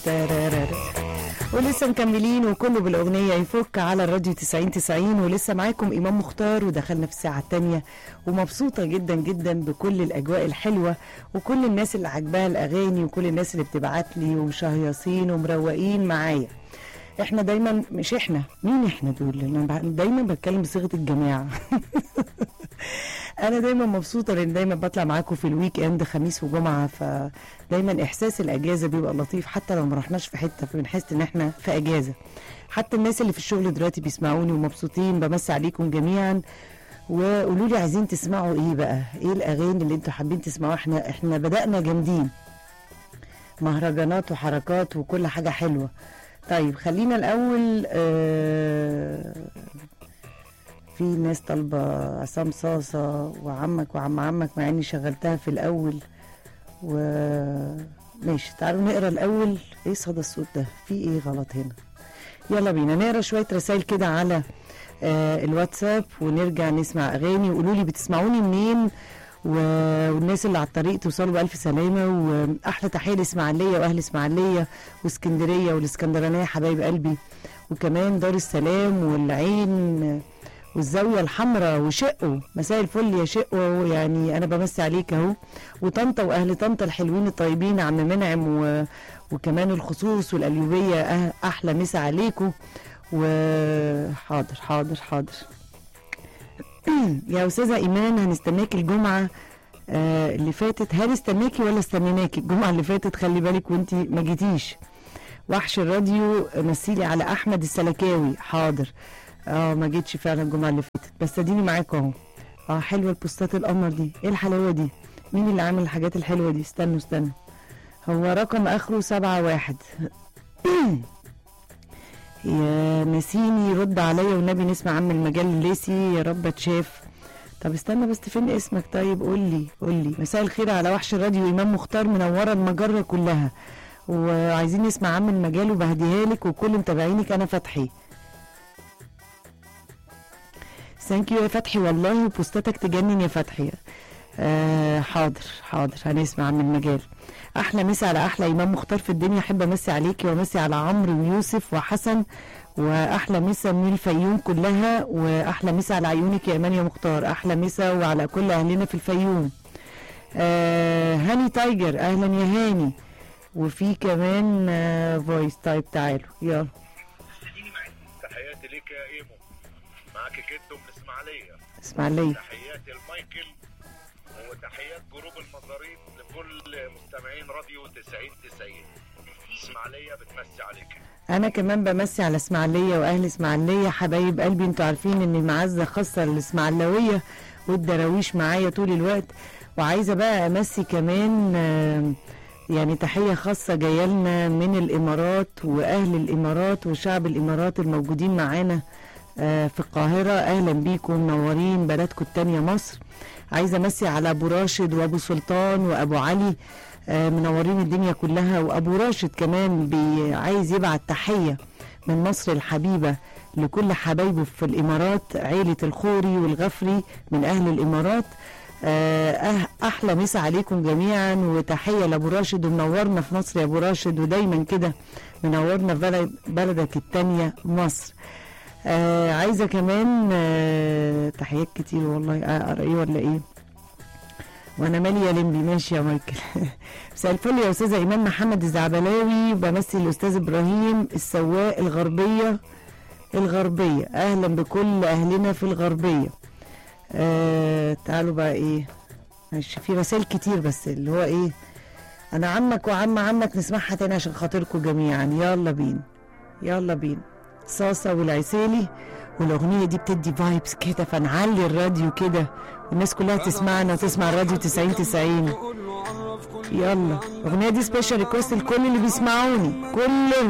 ترارارا. ولسه مكملين وكله بالاغنيه يفك على الراديو 90 90 ولسه معاكم امام مختار ودخلنا في الساعه الثانيه ومبسوطه جدا جدا بكل الاجواء الحلوه وكل الناس اللي عاجباها الاغاني وكل الناس اللي بتبعت لي ومشهيصين ومروقين معايا احنا دايما مش احنا مين احنا دول انا دايما بتكلم بصيغه الجماعه انا دايما مبسوطه لان دايما بطلع معاكم في الويك اند خميس وجمعه فدايما احساس الاجازه بيبقى لطيف حتى لو ما رحناش في حته فبنحس ان احنا في اجازه حتى الناس اللي في الشغل دلوقتي بيسمعوني ومبسوطين بمسي عليكم جميعا وقولوا لي عايزين تسمعوا ايه بقى ايه الاغاني اللي انتوا حابين تسمعوها احنا احنا بدانا جامدين مهرجانات وحركات وكل حاجه حلوه طيب خلينا الاول آه في ناس طالبه عصام صاصه وعمك وعم عمك مع اني شغلتها في الاول و ماشي تعالوا نقرا الاول ايه صدى الصوت ده في ايه غلط هنا يلا بينا نقرا شويه رسائل كده على آه الواتساب ونرجع نسمع اغاني وقولوا لي بتسمعوني منين و- والناس اللي على الطريق توصلوا بألف سلامة وأحلى تحية لإسماعيلية وأهل إسماعيلية واسكندرية والإسكندرانية حبايب قلبي وكمان دار السلام والعين والزاوية الحمراء وشقه مساء الفل يا شقه يعني أنا بمسي عليك أهو وطنطا وأهل طنطا الحلوين الطيبين عم منعم و... وكمان الخصوص والقليوبية أه- أحلى مسا عليكم وحاضر حاضر حاضر يا استاذه ايمان هنستناكي الجمعه آه اللي فاتت هل استناكي ولا استنيناكي الجمعه اللي فاتت خلي بالك وانت ما جيتيش وحش الراديو مثيلي على احمد السلكاوي حاضر اه ما جيتش فعلا الجمعه اللي فاتت بس اديني معاكم اهو اه حلوه البوستات القمر دي ايه الحلاوه دي مين اللي عامل الحاجات الحلوه دي استنوا استنوا هو رقم اخره سبعة واحد يا نسيني رد عليا والنبي نسمع عم المجال الليسي يا رب اتشاف طب استنى بس فين اسمك طيب قول لي قول لي مساء الخير على وحش الراديو امام مختار منوره المجره كلها وعايزين نسمع عم المجال وبهديها لك وكل متابعينك انا فتحي ثانك يو يا فتحي والله وبوستاتك تجنن يا فتحي آه حاضر حاضر هنسمع عم المجال احلى مسا على احلى امام مختار في الدنيا احب امسي عليكي وامسي على عمرو ويوسف وحسن واحلى مسا من الفيوم كلها واحلى مسا على عيونك يا ايمان يا مختار احلى مسا وعلى كل اهلنا في الفيوم آه هاني تايجر اهلا يا هاني وفي كمان آه فويس طيب تعالوا يلا تحياتي ليك يا ايمو معاك كده من الاسماعيليه اسماعيليه تحياتي لمايكل وتحيات جروب المزاريط لكل مستمعين راديو 90 90 اسماعيليه بتمسي عليك انا كمان بمسي على اسماعيليه واهل اسماعيليه حبايب قلبي انتوا عارفين ان المعزه خاصه للاسماعيلاويه والدراويش معايا طول الوقت وعايزه بقى امسي كمان آه، يعني تحيه خاصه جايه لنا من الامارات واهل الامارات وشعب الامارات الموجودين معانا آه، في القاهره اهلا بيكم منورين بلدكم التانيه مصر عايزه امسي على ابو راشد وابو سلطان وابو علي آه، منورين الدنيا كلها وابو راشد كمان بي- عايز يبعت تحيه من مصر الحبيبه لكل حبايبه في الامارات عيله الخوري والغفري من اهل الامارات آه، أه- احلى مسا عليكم جميعا وتحيه لابو راشد ومنورنا في مصر يا ابو راشد ودايما كده منورنا في بلد بلدك التانيه مصر آه عايزه كمان آه تحيات كتير والله اقرا ايه ولا ايه وانا مالي يا لمبي ماشي يا مايكل مساء الفل يا استاذه ايمان محمد الزعبلاوي بمثل الاستاذ ابراهيم السواق الغربيه الغربيه اهلا بكل اهلنا في الغربيه آه تعالوا بقى ايه ماشي في رسائل كتير بس اللي هو ايه انا عمك وعم عمك نسمعها تاني عشان خاطركم جميعا يلا بينا يلا بينا صاصة والعسيلي والأغنية دي بتدي فايبس كده فنعلي الراديو كده والناس كلها تسمعنا وتسمع الراديو 90 90 يلا الأغنية دي سبيشال ريكوست لكل اللي بيسمعوني كلهم